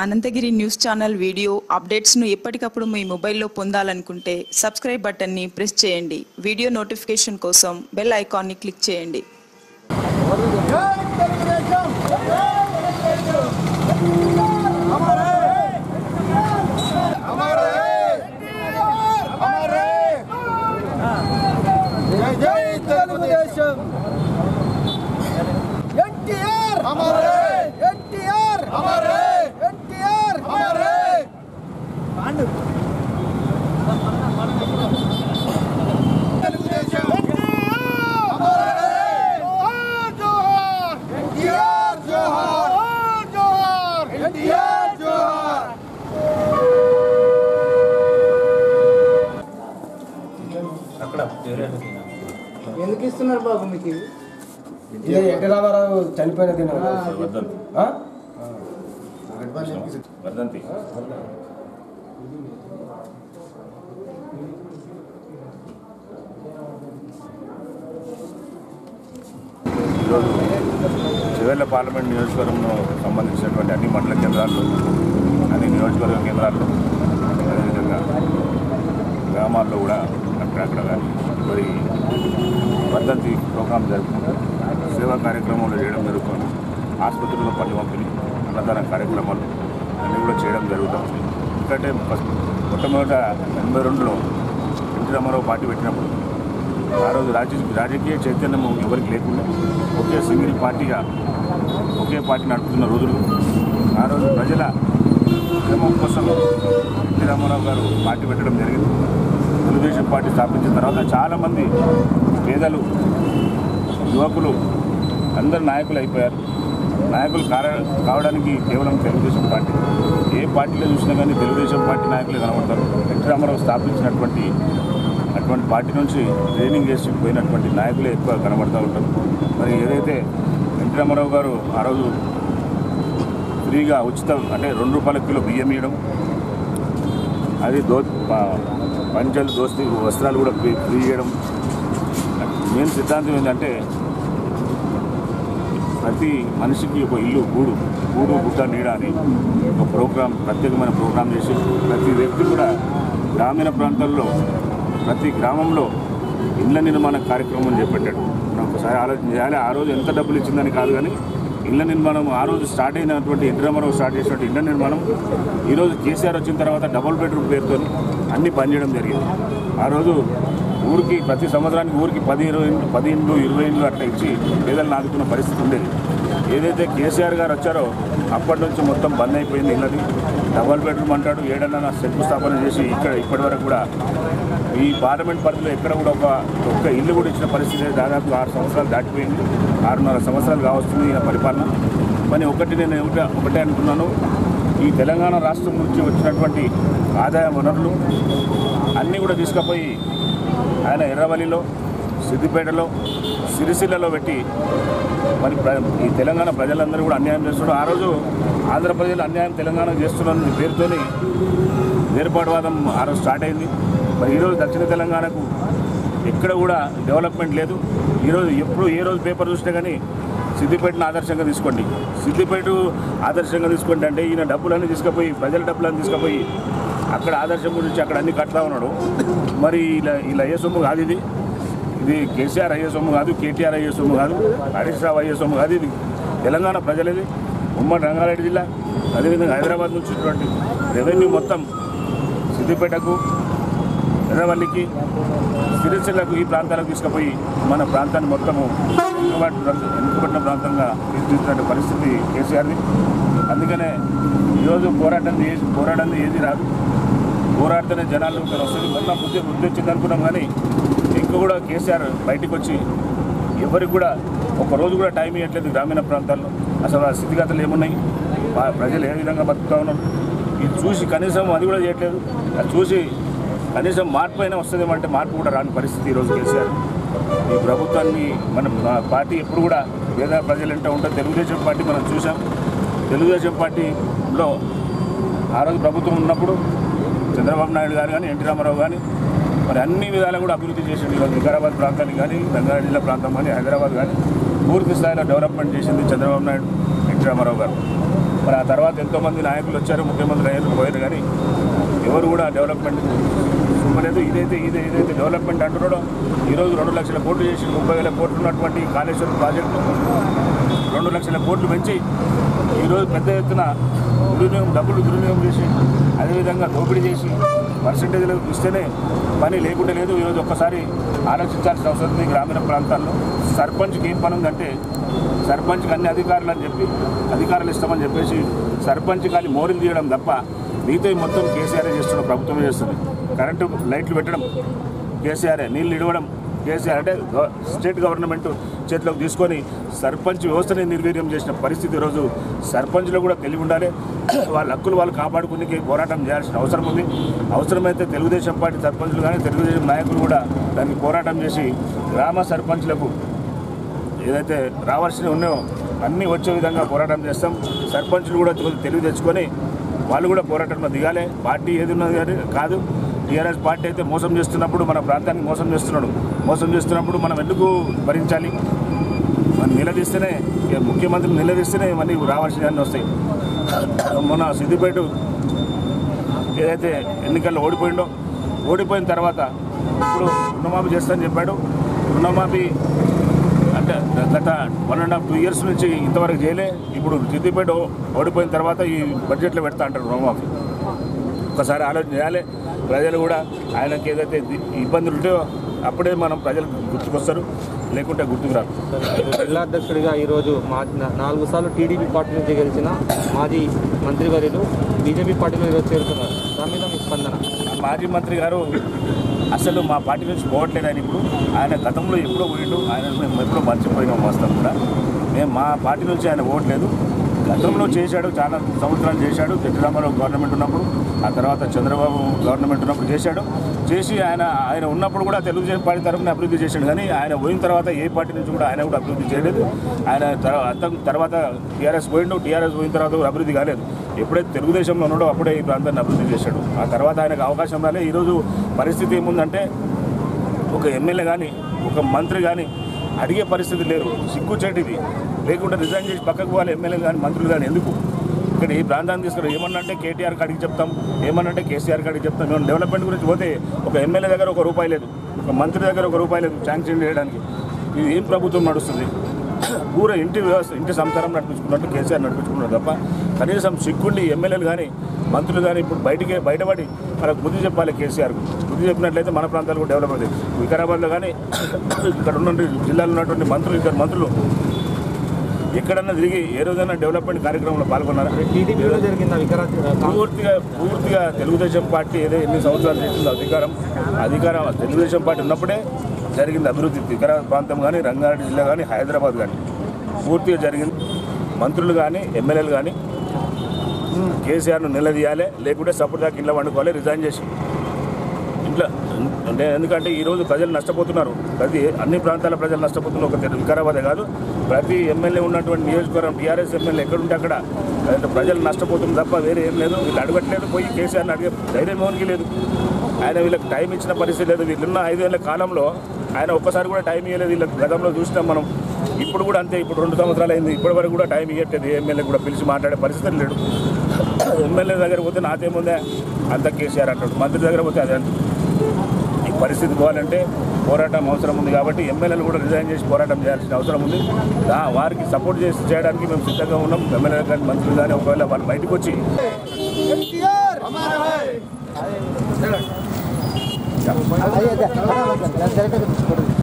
Anantagiri news channel video అప్డేట్స్ను ఎప్పటికప్పుడు మీ మొబైల్లో పొందాలనుకుంటే సబ్స్క్రైబ్ బటన్ని ప్రెస్ చేయండి వీడియో నోటిఫికేషన్ కోసం బెల్ ఐకాన్ని క్లిక్ చేయండి జై జై తెలుగుదేశం ఎన్టీఆర్ హమారే ఎన్టీఆర్ హమారే ఎన్టీఆర్ హమారే పాండు తెలుగుదేశం హమారే జోహార్ ఎన్టీఆర్ జోహార్ జోహార్ ఎన్టీఆర్ జోహార్ ఎందుకు ఇస్తున్నారు బాబు మీకు ఇవి? ఇదే ఎన్టీ రామారావు చనిపోయిన దినం వర్ధంతి ఆ? వర్ధంతి ఈరోజు చివెళ్ళ పార్లమెంట్ నియోజకవర్గంలో సంబంధించినటువంటి అన్ని మండల కేంద్రాల్లో అన్ని నియోజకవర్గ కేంద్రాల్లో అదేవిధంగా గ్రామాల్లో కూడా అక్కడక్కడ కానీ మరి వర్ధంతి ప్రోగ్రాం జరుపుకుంటూ సేవా కార్యక్రమాలు చేయడం జరుగుతుంది ఆసుపత్రుల్లో పని పంపిణీ అన్నదాన కార్యక్రమాలు అన్నీ కూడా చేయడం జరుగుతుంది ఎందుకంటే ఫస్ట్ మొట్టమొదట ఎనభై రెండులో ఎన్టీ రామారావు పార్టీ పెట్టినప్పుడు ఆ రోజు రాజకీయ రాజకీయ చైతన్యం ఎవరికి లేకుండా ఒకే సింగిల్ పార్టీగా ఒకే పార్టీ నడుపుతున్న రోజులు ఆ రోజు ప్రజల క్షేమం కోసం ఎన్టీ రామారావు గారు పార్టీ పెట్టడం జరిగింది తెలుగుదేశం పార్టీ స్థాపించిన తర్వాత చాలామంది పేదలు యువకులు అందరు నాయకులు అయిపోయారు నాయకులు కార కావడానికి కేవలం తెలుగుదేశం పార్టీ ఏ పార్టీలో చూసినా కానీ తెలుగుదేశం పార్టీ నాయకులు కనబడతారు ఎన్టీ రామారావు స్థాపించినటువంటి అటువంటి పార్టీ నుంచి ట్రైనింగ్ చేసి పోయినటువంటి నాయకులే ఎక్కువ కనబడుతూ ఉంటారు మరి ఏదైతే ఎన్టీ రామారావు గారు ఆ రోజు ఫ్రీగా ఉచితం అంటే రెండు రూపాయల కిలో బియ్యం ఇవ్వడం అది దో ప- పంచలు దోస్తి వస్త్రాలు కూడా ఫ్రీ ఫ్రీ చేయడం మెయిన్ సిద్ధాంతం ఏంటంటే ప్రతి మనిషికి ఒక ఇల్లు గూడు గూడు గుట్ట నీడ అని ఒక ప్రోగ్రాం ప్రత్యేకమైన ప్రోగ్రాం చేసి ప్రతి వ్యక్తి కూడా గ్రామీణ ప్రాంతాల్లో ప్రతి గ్రామంలో ఇళ్ల నిర్మాణ కార్యక్రమం చేపట్టాడు మనం ఒకసారి ఆలోచన చేయాలి ఆ రోజు ఎంత డబ్బులు ఇచ్చిందని కాదు కానీ ఇళ్ల నిర్మాణం ఆ రోజు స్టార్ట్ అయినటువంటి ఎన్టీ రామారావు స్టార్ట్ చేసినటువంటి ఇళ్ల నిర్మాణం ఈరోజు కేసీఆర్ వచ్చిన తర్వాత డబుల్ బెడ్రూమ్ పేరుతో అన్ని పనిచేయడం జరిగింది ఆ రోజు ఊరికి ప్రతి సంవత్సరానికి ఊరికి పది ఇరవై ఇండ్లు పది ఇండ్లు ఇరవై ఇండ్లు అట్లా ఇచ్చి పేదలను ఆదుకున్న పరిస్థితి ఉండేది ఏదైతే కేసీఆర్ గారు వచ్చారో అప్పటి నుంచి మొత్తం బంద్ అయిపోయింది ఇళ్ళది డబల్ బెడ్రూమ్ అంటాడు ఏడన్నా శంకుస్థాపన చేసి ఇక్కడ ఇప్పటి వరకు కూడా ఈ పార్లమెంట్ పరిధిలో ఎక్కడ కూడా ఒక ఒక్క ఇల్లు కూడా ఇచ్చిన పరిస్థితి దాదాపు ఆరు సంవత్సరాలు దాటిపోయింది ఆరున్నర సంవత్సరాలు కావస్తుంది ఈయన పరిపాలన కానీ ఒకటి నేను ఒకటే ఒకటే అనుకున్నాను ఈ తెలంగాణ రాష్ట్రం నుంచి వచ్చినటువంటి ఆదాయ వనరులు అన్నీ కూడా తీసుకుపోయి ఆయన ఎర్రవల్లిలో సిద్దిపేటలో సిరిసిల్లలో పెట్టి మరి ప్ర- ఈ తెలంగాణ ప్రజలందరూ కూడా అన్యాయం చేస్తున్నాడు ఆ రోజు ఆంధ్ర ప్రజలు అన్యాయం తెలంగాణ చేస్తున్న పేరుతోని వేరుపాటువాదం ఆ రోజు స్టార్ట్ అయింది మరి ఈరోజు దక్షిణ తెలంగాణకు ఎక్కడ కూడా డెవలప్మెంట్ లేదు ఈరోజు ఎప్పుడు ఏ రోజు పేపర్ చూసినా కానీ సిద్దిపేటను ఆదర్శంగా తీసుకోండి సిద్దిపేట ఆదర్శంగా తీసుకోండి అంటే ఈయన డబ్బులన్నీ తీసుకుపోయి ప్రజల డబ్బులన్నీ తీసుకుపోయి అక్కడ ఆదర్శం గురించి అక్కడ అన్ని కడతా ఉన్నాడు మరి ఇలా ఇలా అయ్యే సొమ్ము కాదు ఇది ఇది కేసీఆర్ అయ్యే సొమ్ము కాదు కేటీఆర్ అయ్యే సొమ్ము కాదు హరీష్ రావు అయ్యే సొమ్ము కాదు ఇది తెలంగాణ ప్రజలది ఉమ్మడి రంగారెడ్డి జిల్లా అదేవిధంగా హైదరాబాద్ నుంచి వచ్చినటువంటి రెవెన్యూ మొత్తం సిద్దిపేటకు ఎర్రవల్లికి సిరిసిల్లకు ఈ ప్రాంతాలకు తీసుకుపోయి మన ప్రాంతాన్ని మొత్తము వెనుకబడిన వెనుకబడిన ప్రాంతంగా తీర్చిదిద్దిన పరిస్థితి కేసీఆర్ది అందుకనే ఈరోజు పోరాటం చేసి పోరాటం ఏది రాదు పోరాడితేనే జనాలు ఇక్కడ వస్తుంది మొన్న బుద్ధి బుద్ధి వచ్చింది అనుకున్నాం కానీ ఇంకా కూడా కేసీఆర్ బయటికి వచ్చి ఎవరికి కూడా ఒక రోజు కూడా టైం ఇవ్వట్లేదు గ్రామీణ ప్రాంతాల్లో అసలు ఆ స్థితిగతులు ఏమున్నాయి మా ప్రజలు ఏ విధంగా బతుకుతా ఉన్నారు ఇది చూసి కనీసం అది కూడా చేయట్లేదు అది చూసి కనీసం మార్పు అయినా వస్తుందేమో అంటే మార్పు కూడా రాని పరిస్థితి ఈరోజు కేసీఆర్ ఈ ప్రభుత్వాన్ని మన మా పార్టీ ఎప్పుడు కూడా పేద ప్రజలు ఎంట ఉంటుంది తెలుగుదేశం పార్టీ మనం చూసాం తెలుగుదేశం పార్టీలో ఆ రోజు ప్రభుత్వం ఉన్నప్పుడు చంద్రబాబు నాయుడు గారు కానీ ఎన్టీ రామారావు కానీ మరి అన్ని విధాలు కూడా అభివృద్ధి చేసింది ఈరోజు వికారాబాద్ ప్రాంతాన్ని కానీ రంగారెడ్డి జిల్లా ప్రాంతం కానీ హైదరాబాద్ కానీ పూర్తి స్థాయిలో డెవలప్మెంట్ చేసింది చంద్రబాబు నాయుడు ఎన్టీ ఎన్టీ రామారావు గారు మరి ఆ తర్వాత ఎంతోమంది నాయకులు వచ్చారు ముఖ్యమంత్రి అయ్యారు పోయారు కానీ ఎవరు కూడా డెవలప్మెంట్ చూపలేదు ఇదైతే ఇదే ఇదైతే డెవలప్మెంట్ అంటున్నాడో ఈరోజు రెండు లక్షల కోట్లు చేసి ముప్పై వేల కోట్లు ఉన్నటువంటి కాళేశ్వరం ప్రాజెక్టు రెండు లక్షల కోట్లు పెంచి ఈరోజు పెద్ద ఎత్తున దుర్వినియోగం డబ్బులు దుర్వినియోగం చేసి అదేవిధంగా దోపిడీ చేసి పర్సంటేజ్లు ఇస్తేనే పని లేకుండా లేదు ఈరోజు ఒక్కసారి ఆలోచించాల్సిన అవసరం ఉంది గ్రామీణ ప్రాంతాల్లో సర్పంచ్కి ఏం పని ఉందంటే సర్పంచ్కి అన్ని అధికారులు అని చెప్పి అధికారులు ఇస్తామని చెప్పేసి సర్పంచ్ కానీ మోరీలు తీయడం తప్ప మిగతా ఈ మొత్తం కేసీఆర్ చేస్తున్న ప్రభుత్వమే చేస్తుంది కరెంటు లైట్లు పెట్టడం కేసీఆర్ నీళ్ళు ఇడవడం కేసీఆర్ అంటే గవ- స్టేట్ గవర్నమెంట్ చేతిలోకి తీసుకొని సర్పంచ్ వ్యవస్థని నిర్వీర్యం చేసిన పరిస్థితి ఈరోజు సర్పంచ్లో కూడా తెలివి ఉండాలి వాళ్ళ హక్కులు వాళ్ళు కాపాడుకునే పోరాటం చేయాల్సిన అవసరం ఉంది అవసరమైతే తెలుగుదేశం పార్టీ సర్పంచులు కానీ తెలుగుదేశం నాయకులు కూడా దానికి పోరాటం చేసి గ్రామ సర్పంచ్లకు ఏదైతే రావాల్సినవి ఉన్నాయో అన్నీ వచ్చే విధంగా పోరాటం చేస్తాం సర్పంచులు కూడా కొద్దిగా తెలివి తెచ్చుకొని వాళ్ళు కూడా పోరాటంలో దిగాలి పార్టీ ఏది ఉన్నది కానీ కాదు టీఆర్ఎస్ పార్టీ అయితే మోసం చేస్తున్నప్పుడు మన ప్రాంతానికి మోసం చేస్తున్నాడు మోసం చేస్తున్నప్పుడు మనం ఎందుకు భరించాలి మనం నిలదీస్తేనే ఇక ముఖ్యమంత్రి నిలదీస్తేనే ఇవన్నీ రావాల్సినవన్నీ వస్తాయి మొన్న సిద్దిపేట ఏదైతే ఎన్నికల్లో ఓడిపోయిండో ఓడిపోయిన తర్వాత ఇప్పుడు రుణమాఫీ చేస్తానని చెప్పాడు రుణమాఫీ అంటే గత one and half two years నుంచి ఇంతవరకు చేయలే ఇప్పుడు సిద్దిపేట ఓడిపోయిన తర్వాత ఈ బడ్జెట్లో పెడతా అంటారు రుణమాఫీ ఒకసారి ఆలోచన చేయాలి ప్రజలు కూడా ఆయనకి ఏదైతే ది- ఇబ్బందులు ఉంటాయో అప్పుడే మనం ప్రజలు గుర్తుకొస్తారు లేకుంటే గుర్తుకు రారు జిల్లా అధ్యక్షుడిగా ఈరోజు మా నా- నాలుగు సార్లు టీడీపీ పార్టీ నుంచి గెలిచిన మాజీ మంత్రివర్యులు బీజేపీ పార్టీలో ఈరోజు చేరుతున్నారు దాని మీద మీ స్పందన మాజీ మంత్రి గారు అసలు మా పార్టీ నుంచి పోవట్లేదు ఆయన ఇప్పుడు ఆయన గతంలో ఎప్పుడో పోయిండు ఆయన మేము ఎప్పుడో మర్చిపోయినాం వాస్తవం కూడా మేము మా పార్టీ నుంచి ఆయన ఓట్లేదు గతంలో చేశాడు చాలా సంవత్సరాలు చేశాడు ఎన్టీ రామారావు గవర్నమెంట్ ఉన్నప్పుడు ఆ తర్వాత చంద్రబాబు గవర్నమెంట్ ఉన్నప్పుడు చేశాడు చేసి ఆయన ఆయన ఉన్నప్పుడు కూడా తెలుగుదేశం పార్టీ తరఫున అభివృద్ధి చేశాడు కానీ ఆయన పోయిన తర్వాత ఏ పార్టీ నుంచి కూడా ఆయన కూడా అభివృద్ధి చేయలేదు ఆయన తర్వా- అంత- తర్వాత టీఆర్ఎస్ పోయిండు టీఆర్ఎస్ పోయిన తర్వాత కూడా అభివృద్ధి కాలేదు ఎప్పుడైతే తెలుగుదేశంలో ఉన్నాడో అప్పుడే ఈ ప్రాంతాన్ని అభివృద్ధి చేశాడు ఆ తర్వాత ఆయనకు అవకాశం రాలే ఈరోజు పరిస్థితి ఏముందంటే ఒక ఎమ్మెల్యే కానీ ఒక మంత్రి కానీ అడిగే పరిస్థితి లేరు సిగ్గుచేటిది లేకుంటే రిజైన్ చేసి పక్కకు పోవాలి ఎమ్మెల్యే కానీ మంత్రులు కానీ ఎందుకు ఇక్కడ ఈ ప్రాంతాన్ని తీసుకురా ఏమన్నా అంటే కేటీఆర్ కాడికి చెప్తాం ఏమన్నా అంటే కేసీఆర్ కాడికి చెప్తాం మేము డెవలప్మెంట్ గురించి పోతే ఒక ఎమ్మెల్యే దగ్గర ఒక రూపాయి లేదు ఒక మంత్రి దగ్గర ఒక రూపాయి లేదు శాంక్షన్ చేయడానికి ఇది ఏం ప్రభుత్వం నడుస్తుంది పూర ఇంటి వ్యవస్థ ఇంటి సంసారం నడిపించుకున్నట్టు కేసీఆర్ నడిపించుకున్నారు తప్ప కనీసం సిగ్గుండి ఎమ్మెల్యేలు కానీ మంత్రులు కానీ ఇప్పుడు బయటికి బయటపడి మనకు బుద్ధి చెప్పాలి కేసీఆర్ బుద్ధి చెప్పినట్లయితే మన ప్రాంతాలు కూడా డెవలప్ అవుతాయి వికారాబాద్లో కానీ ఇక్కడ ఉన్న జిల్లాలో ఉన్నటువంటి మంత్రులు ఇద్దరు మంత్రులు ఎక్కడన్నా తిరిగి ఏ రోజైనా డెవలప్మెంట్ కార్యక్రమంలో పాల్గొన్నారా టీడీపీలో జరిగిన వికరా పూర్తిగా పూర్తిగా తెలుగుదేశం పార్టీ ఏదో ఎన్ని సంవత్సరాలు చేసిందో అధికారం అధికారం తెలుగుదేశం పార్టీ ఉన్నప్పుడే జరిగింది అభివృద్ధి ఇతర ప్రాంతం కానీ రంగారెడ్డి జిల్లా కానీ హైదరాబాద్ కానీ పూర్తిగా జరిగింది మంత్రులు కానీ ఎమ్మెల్యేలు కానీ కేసీఆర్ను నిలదీయాలి లేకుంటే సపోర్ట్ దాకా ఇంట్లో వండుకోవాలి రిజైన్ చేసి ఇంట్లో అంటే ఎందుకంటే ఈరోజు ప్రజలు నష్టపోతున్నారు ప్రతి అన్ని ప్రాంతాల ప్రజలు నష్టపోతున్నారు ఒక తెలు- వికారాబాదే కాదు ప్రతి ఎమ్మెల్యే ఉన్నటువంటి నియోజకవర్గం టీఆర్ఎస్ ఎమ్మెల్యే ఎక్కడుంటే అక్కడ అంటే ప్రజలు నష్టపోతున్నారు తప్ప వేరే ఏం లేదు వీళ్ళు అడగట్లేదు పోయి కేసీఆర్ని అడిగే ధైర్యం ఎవరికి లేదు ఆయన వీళ్ళకి టైం ఇచ్చిన పరిస్థితి లేదు వీళ్ళున్న ఐదేళ్ల కాలంలో ఆయన ఒక్కసారి కూడా టైం ఇవ్వలేదు వీళ్ళకి గతంలో చూసినాం మనం ఇప్పుడు కూడా అంతే ఇప్పుడు రెండు సంవత్సరాలు అయింది ఇప్పటి వరకు కూడా టైం ఇవ్వట్లేదు ఏ ఎమ్మెల్యే కూడా పిలిచి మాట్లాడే పరిస్థితి లేడు ఎమ్మెల్యే దగ్గర పోతే నాకేముందే అంత కేసీఆర్ అంటాడు మంత్రి దగ్గర పోతే అదే అంటాడు. ఈ పరిస్థితి పోవాలంటే పోరాటం అవసరం ఉంది కాబట్టి ఎమ్మెల్యేలు కూడా రిజైన్ చేసి పోరాటం చేయాల్సిన అవసరం ఉంది దా- వారికి సపోర్ట్ చేసి చేయడానికి మేము సిద్ధంగా ఉన్నాం ఎమ్మెల్యేలు కానీ మంత్రులు కానీ ఒకవేళ వాళ్ళు బయటకు వచ్చి ఎన్టీఆర్ हमारा है అదే అదే